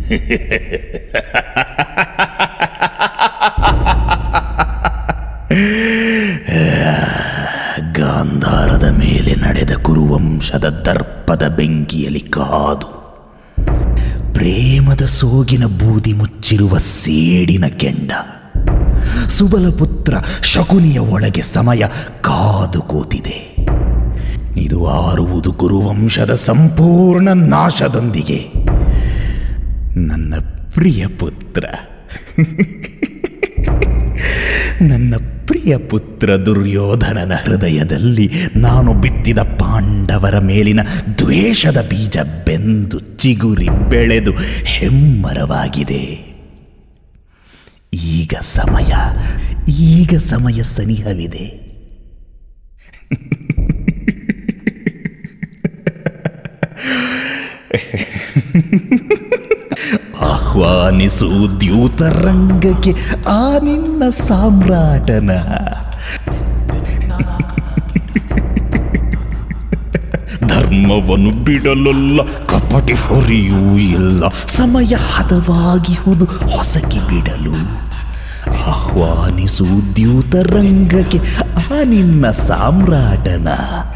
ಗಾಂಧಾರದ ಮೇಲೆ ನಡೆದ ಕುರುವಂಶದ ದರ್ಪದ ಬೆಂಕಿಯಲ್ಲಿ ಕಾದು ಪ್ರೇಮದ ಸೋಗಿನ ಬೂದಿ ಮುಚ್ಚಿರುವ ಸೇಡಿನ ಕೆಂಡ ಸುಬಲಪುತ್ರ ಶಕುನಿಯ ಒಳಗೆ ಸಮಯ ಕಾದು ಕೂತಿದೆ ಇದು ಆರುವುದು ಕುರುವಂಶದ ಸಂಪೂರ್ಣ ನಾಶದೊಂದಿಗೆ ನನ್ನ ಪ್ರಿಯ ಪುತ್ರ ನನ್ನ ಪ್ರಿಯ ಪುತ್ರ ದುರ್ಯೋಧನನ ಹೃದಯದಲ್ಲಿ ನಾನು ಬಿತ್ತಿದ ಪಾಂಡವರ ಮೇಲಿನ ದ್ವೇಷದ ಬೀಜ ಬೆಂದು ಚಿಗುರಿ ಬೆಳೆದು ಹೆಮ್ಮರವಾಗಿದೆ ಈಗ ಸಮಯ ಈಗ ಸಮಯ ಸನಿಹವಿದೆ ಆಹ್ವಾನಿಸು ದ್ಯೂತ ರಂಗಕ್ಕೆ ಆ ನಿನ್ನ ಸಾಮ್ರಾಟನ ಧರ್ಮವನ್ನು ಬಿಡಲಲ್ಲ ಕಪಟಿ ಹೊರಿಯೂ ಇಲ್ಲ ಸಮಯ ಹದವಾಗಿಹುದು ಹೊಸಕಿ ಬಿಡಲು ಆಹ್ವಾನಿಸು ದ್ಯೂತ ರಂಗಕ್ಕೆ ಆ ನಿನ್ನ ಸಾಮ್ರಾಟನ